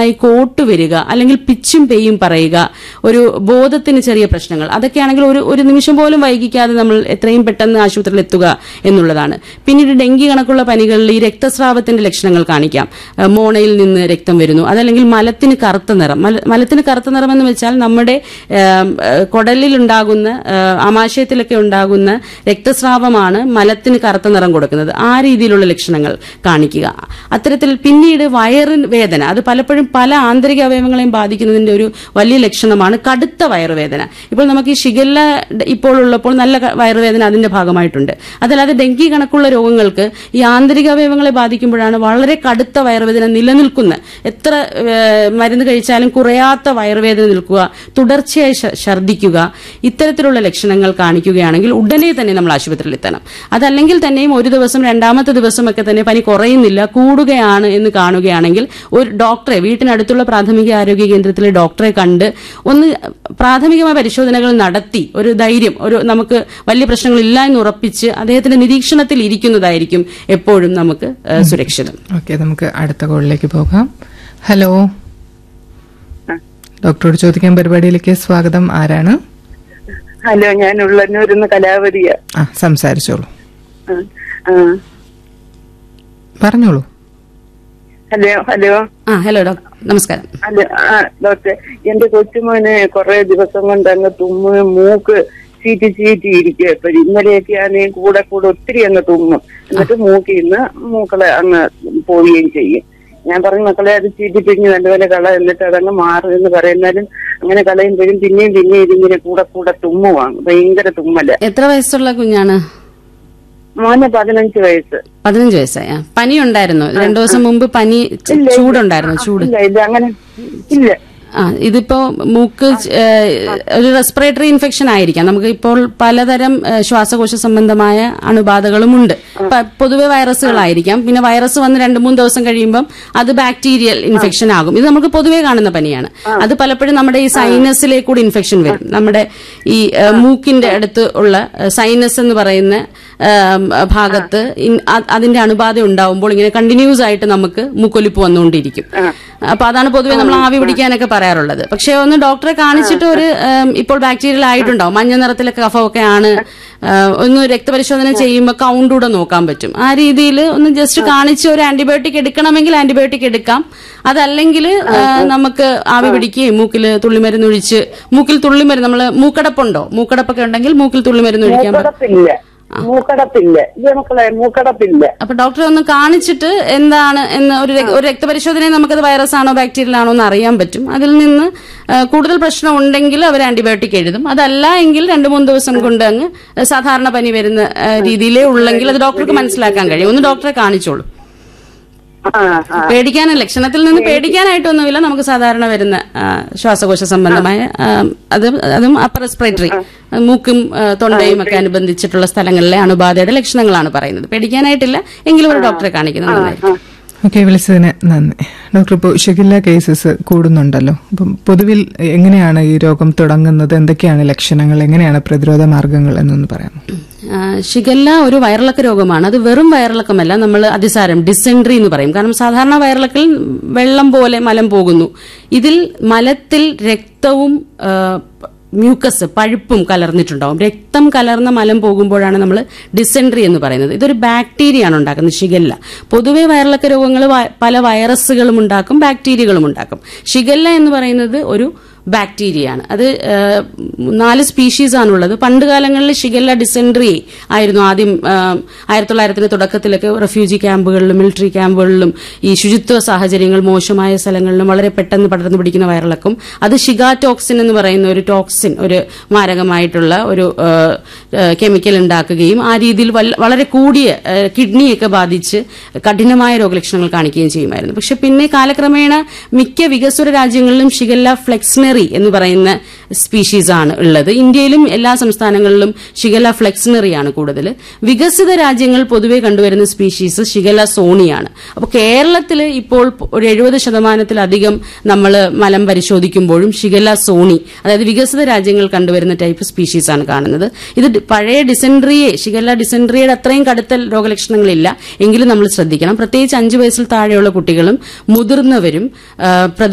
നന്നായി കോട്ട് വരിക അല്ലെങ്കിൽ പിച്ചും പെയ്യും പറയുക ഒരു ബോധത്തിന് ചെറിയ പ്രശ്നങ്ങൾ അതൊക്കെയാണെങ്കിൽ ഒരു ഒരു നിമിഷം പോലും വൈകിക്കാതെ നമ്മൾ എത്രയും പെട്ടെന്ന് ആശുപത്രിയിൽ എത്തുക എന്നുള്ളതാണ് പിന്നീട് ഡെങ്കി കണക്കുള്ള പനികളിൽ ഈ രക്തസ്രാവത്തിന്റെ ലക്ഷണങ്ങൾ കാണിക്കാം ഏഹ് മോണയിൽ നിന്ന് രക്തം വരുന്നു അതല്ലെങ്കിൽ മലത്തിന് കറുത്ത നിറം മല- മലത്തിന് കറുത്ത നിറം എന്ന് വെച്ചാൽ നമ്മുടെ ഏം, ഏഹ്, കുടലിൽ ഉണ്ടാകുന്ന ഏഹ്, ആമാശയത്തിലൊക്കെ ഉണ്ടാകുന്ന രക്തസ്രാവമാണ് മലത്തിന് കറുത്ത നിറം കൊടുക്കുന്നത് ആ രീതിയിലുള്ള ലക്ഷണങ്ങൾ കാണിക്കുക അത്തരത്തിൽ പിന്നീട് വയറിന് വേദന അത് പലപ്പോഴും പല ആന്തരിക അവയവങ്ങളെയും ബാധിക്കുന്നതിന്റെ ഒരു വലിയ ലക്ഷണമാണ് കടുത്ത വയറുവേദന ഇപ്പോൾ നമുക്ക് ഈ ഷിഗല്ല ഇപ്പോൾ ഉള്ളപ്പോൾ നല്ല ക- വയറുവേദന അതിന്റെ ഭാഗമായിട്ടുണ്ട് അതല്ലാതെ ഡെങ്കി കണക്കുള്ള രോഗങ്ങൾക്ക് ഈ ആന്തരിക അവയവങ്ങളെ ബാധിക്കുമ്പോഴാണ് വളരെ കടുത്ത വയറുവേദന നിലനിൽക്കുന്ന എത്ര ഏഹ്, മരുന്ന് കഴിച്ചാലും കുറയാത്ത വയറുവേദന നിൽക്കുക തുടർച്ചയായി ശ- ഛർദ്ദിക്കുക ഇത്തരത്തിലുള്ള ലക്ഷണങ്ങൾ കാണിക്കുകയാണെങ്കിൽ ഉടനെ തന്നെ നമ്മൾ ആശുപത്രിയിൽ എത്തണം അതല്ലെങ്കിൽ തന്നെയും ഒരു ദിവസം രണ്ടാമത്തെ ദിവസമൊക്കെ തന്നെ പനി കുറയുന്നില്ല കൂടുകയാണ് എന്ന് കാണുകയാണെങ്കിൽ ഒരു ഡോക്ടറെ വീട്ടിനടുത്തുള്ള പ്രാഥമിക ആരോഗ്യ കേന്ദ്രത്തിലെ ഡോക്ടറെ കണ്ട് ഒന്ന് പ്രാഥമികമായ പരിശോധനകൾ നടത്തി ഒരു ധൈര്യം ഒരു നമുക്ക് വലിയ പ്രശ്നങ്ങളില്ല എന്ന് ഉറപ്പിച്ച് അദ്ദേഹത്തിന്റെ നിരീക്ഷണത്തിൽ ഇരിക്കുന്നതായിരിക്കും എപ്പോഴും നമുക്ക് ഏഹ്, സുരക്ഷിതം ഓക്കെ നമുക്ക് അടുത്ത കോളിലേക്ക് പോകാം ഹലോ ഡോക്ടറോട് ചോദിക്കാൻ പരിപാടിയിലേക്ക് സ്വാഗതം ആരാണ് ഹലോ ഞാൻ ഉള്ളന്നൂരിന്ന് കലാവതിയ ആ സംസാരിച്ചോളൂ ആ, ആ. പറഞ്ഞോളൂ ഹലോ ഹലോ ആ ഹലോ ഡോക്ടർ നമസ്കാരം ഹലോ ആ ഡോക്ടർ എന്റെ കൊച്ചുമോന് കുറെ ദിവസം കൊണ്ട് അങ്ങ് തുമ്മ് മൂക്ക് ചീറ്റി ചീറ്റി ഇരിക്കുക ഇപ്പൊ ഇന്നലെയൊക്കെ ആണെങ്കിൽ കൂടെ കൂടെ ഒത്തിരി അങ്ങ് തുമ്മും എന്നിട്ട് മൂക്കിൽ നിന്ന് മൂക്കളെ അങ്ങ് പോവുകയും ചെയ്യും ഞാൻ പറഞ്ഞു മക്കളെ അത് ചീറ്റി പിരിഞ്ഞ് നല്ലപോലെ കള എന്നിട്ട് അതങ്ങ് മാറും എന്ന് പറയുന്നാലും അങ്ങനെ കളയുമ്പോഴും പിന്നെയും പിന്നെയും ഇതിങ്ങനെ കൂടെ കൂടെ തുമ്മുവാണ് ഭയങ്കര തുമ്മല് എത്ര വയസ്സുള്ള കുഞ്ഞാണ് മോന് പതിനഞ്ച് വയസ്സ് പതിനഞ്ച് വയസ്സായ പനി ഉണ്ടായിരുന്നു രണ്ടു ദിവസം മുമ്പ് പനി ച- ചൂടുണ്ടായിരുന്നു ചൂട് ഇല്ല ഇല്ല അങ്ങനെ ഇല്ല ആ ഇതിപ്പോ മൂക്ക് ച- ഏഹ്, ഒരു റെസ്പിറേറ്ററി ഇൻഫെക്ഷൻ ആയിരിക്കാം നമുക്ക് ഇപ്പോൾ പലതരം ഏഹ്, ശ്വാസകോശ സംബന്ധമായ അണുബാധകളുമുണ്ട് പ- പൊതുവെ വൈറസുകളായിരിക്കാം പിന്നെ വൈറസ് വന്ന് രണ്ട് മൂന്ന് ദിവസം കഴിയുമ്പം അത് ബാക്ടീരിയൽ ഇൻഫെക്ഷൻ ആകും ഇത് നമുക്ക് പൊതുവെ കാണുന്ന പനിയാണ് അത് പലപ്പോഴും നമ്മുടെ ഈ സൈനസിലേക്ക് കൂടി ഇൻഫെക്ഷൻ വരും നമ്മുടെ ഈ ഏഹ്, മൂക്കിന്റെ അടുത്ത് ഉള്ള സൈനസ് എന്ന് പറയുന്ന ഏഹ്, ഭാഗത്ത് ഇൻ- അ- അതിന്റെ അണുബാധ ഉണ്ടാവുമ്പോൾ ഇങ്ങനെ കണ്ടിന്യൂസ് ആയിട്ട് നമുക്ക് മൂക്കൊലിപ്പ് വന്നുകൊണ്ടിരിക്കും അപ്പൊ അതാണ് പൊതുവെ നമ്മൾ ആവി പിടിക്കാനൊക്കെ പറയാറുള്ളത് പക്ഷെ ഒന്ന് ഡോക്ടറെ കാണിച്ചിട്ട് ഒരു ഏം, ഇപ്പോൾ ബാക്ടീരിയൽ ആയിട്ടുണ്ടാവും മഞ്ഞ നിറത്തിലെ കഫമൊക്കെ ആണ് ഏഹ്, ഒന്ന് രക്തപരിശോധന ചെയ്യുമ്പോൾ കൗണ്ട് കൂടെ നോക്കാൻ പറ്റും ആ രീതിയിൽ ഒന്ന് ജസ്റ്റ് കാണിച്ച് ഒരു ആന്റിബയോട്ടിക് എടുക്കണമെങ്കിൽ ആന്റിബയോട്ടിക് എടുക്കാം അതല്ലെങ്കിൽ ഏഹ്, നമുക്ക് ആവി പിടിക്കുകയും മൂക്കിൽ തുള്ളിമരുന്ന് ഒഴിച്ച് മൂക്കിൽ തുള്ളിമരുന്ന് നമ്മൾ മൂക്കടപ്പുണ്ടോ മൂക്കടപ്പൊക്കെ ഉണ്ടെങ്കിൽ മൂക്കിൽ തുള്ളിമരുന്ന് ഒഴിക്കാൻ പറ്റും മൂക്കടപ്പില്ല മൂക്കടപ്പില്ല ഇത് മക്കളെ മൂക്കടപ്പില്ല അപ്പൊ ഡോക്ടറെ ഒന്ന് കാണിച്ചിട്ട് എന്താണ് എന്ന് ഒരു രക്- ഒരു രക്തപരിശോധനയിൽ നമുക്കത് വൈറസ് ആണോ ബാക്ടീരിയൽ ആണോ എന്ന് അറിയാൻ പറ്റും അതിൽ നിന്ന് ആ, കൂടുതൽ പ്രശ്നം ഉണ്ടെങ്കിൽ അവർ ആന്റിബയോട്ടിക് എഴുതും അതല്ല എങ്കിൽ രണ്ടു മൂന്ന് ദിവസം കൊണ്ട് അങ്ങ് സാധാരണ പനി വരുന്ന ആ, രീതിയിലേ ഉള്ളെങ്കിൽ അത് ഡോക്ടർക്ക് മനസ്സിലാക്കാൻ കഴിയും ഒന്ന് ഡോക്ടറെ കാണിച്ചോളൂ ആ ആ പേടിക്കാൻ ലക്ഷണത്തിൽ നിന്ന് പേടിക്കാനായിട്ടൊന്നുമില്ല നമുക്ക് സാധാരണ വരുന്ന ആ, ശ്വാസകോശ സംബന്ധമായ ആ, അത് അതും അപ്പർ റെസ്പിറേറ്ററി മൂക്കും ആ, തൊണ്ടയും ഒക്കെ അനുബന്ധിച്ചിട്ടുള്ള സ്ഥലങ്ങളിലെ അണുബാധയുടെ ലക്ഷണങ്ങളാണ് പറയുന്നത് പേടിക്കാനായിട്ടില്ല എങ്കിലും ഒരു ഡോക്ടറെ കാണിക്കുന്നത് നന്നായിരിക്കും ഓക്കെ വിളിച്ചതിന് നന്ദി ഡോക്ടർ ഇപ്പോൾ ഷിഗില്ല കേസസ് കൂടുന്നുണ്ടല്ലോ അപ്പം പൊതുവിൽ എങ്ങനെയാണ് ഈ രോഗം തുടങ്ങുന്നത് എന്തൊക്കെയാണ് ലക്ഷണങ്ങൾ എങ്ങനെയാണ് പ്രതിരോധ മാർഗങ്ങൾ എന്നൊന്ന് പറയാമോ ആ, ഷിഗല്ല ഒരു വയറിളക്ക രോഗമാണ് അത് വെറും വയറിളക്കമല്ല നമ്മൾ അതിസാരം ഡിസെൻട്രി എന്ന് പറയും കാരണം സാധാരണ വയറിളക്കിൽ വെള്ളം പോലെ മലം പോകുന്നു ഇതിൽ മലത്തിൽ രക്തവും ആ, മ്യൂക്കസ് പഴുപ്പും കലർന്നിട്ടുണ്ടാവും രക്തം കലർന്ന മലം പോകുമ്പോഴാണ് നമ്മൾ ഡിസെൻട്രി എന്ന് പറയുന്നത് ഇതൊരു ബാക്ടീരിയയാണ് ഉണ്ടാക്കുന്നത് ഷിഗല്ല പൊതുവെ വയറിളക്ക രോഗങ്ങൾ വ- പല വൈറസുകളും ഉണ്ടാക്കും ബാക്ടീരിയകളും ഉണ്ടാക്കും ഷിഗല്ല എന്ന് പറയുന്നത് ഒരു ബാക്ടീരിയയാണ് അത് ആ, നാല് സ്പീഷീസ് ആണുള്ളത് പണ്ട് കാലങ്ങളിൽ ഷിഗല്ല ഡിസെൻട്രി ആയിരുന്നു ആദ്യം ആ, ആയിരത്തി തൊള്ളായിരത്തിന്റെ തുടക്കത്തിലൊക്കെ റെഫ്യൂജി ക്യാമ്പുകളിലും മിലിറ്ററി ക്യാമ്പുകളിലും ഈ ശുചിത്വ സാഹചര്യങ്ങൾ മോശമായ സ്ഥലങ്ങളിലും വളരെ പെട്ടെന്ന് പടർന്നു പിടിക്കുന്ന വയറിളക്കും അത് ഷിഗാടോക്സിൻ എന്ന് പറയുന്ന ഒരു ടോക്സിൻ ഒരു മാരകമായിട്ടുള്ള ഒരു ആ, ആ, കെമിക്കൽ ഉണ്ടാക്കുകയും ആ രീതിയിൽ വല്ല- വളരെ കൂടിയ ആ, കിഡ്നിയൊക്കെ ബാധിച്ച് കഠിനമായ രോഗലക്ഷണങ്ങൾ കാണിക്കുകയും ചെയ്യുമായിരുന്നു പക്ഷെ പിന്നെ കാലക്രമേണ മിക്ക വികസ്വര രാജ്യങ്ങളിലും ഷിഗല്ല ഫ്ലെക്സ്നറി എന്ന് പറയുന്ന സ്പീഷീസ് ആണ് ഉള്ളത് ഇന്ത്യയിലും എല്ലാ സംസ്ഥാനങ്ങളിലും ഷിഗല്ല ഫ്ലെക്സ്നറി ആണ് കൂടുതൽ വികസിത രാജ്യങ്ങൾ പൊതുവെ കണ്ടുവരുന്ന സ്പീഷീസ് ഷിഗല്ല സോണിയാണ് അപ്പോൾ കേരളത്തിൽ ഇപ്പോൾ ഒരു എഴുപത് ശതമാനത്തിലധികം നമ്മൾ മലം പരിശോധിക്കുമ്പോഴും ഷിഗല്ല സോണി അതായത് വികസിത രാജ്യങ്ങൾ കണ്ടുവരുന്ന ടൈപ്പ് സ്പീഷീസ് ആണ് കാണുന്നത് ഇത് ഡി- പഴയ ഡിസെൻട്രിയെ ഷിഗല്ല ഡിസെൻട്രിയുടെ അത്രയും കടുത്ത രോഗലക്ഷണങ്ങളില്ല എങ്കിലും നമ്മൾ ശ്രദ്ധിക്കണം പ്രത്യേകിച്ച് അഞ്ചു വയസ്സിൽ താഴെയുള്ള കുട്ടികളും മുതിർന്നവരും ആ,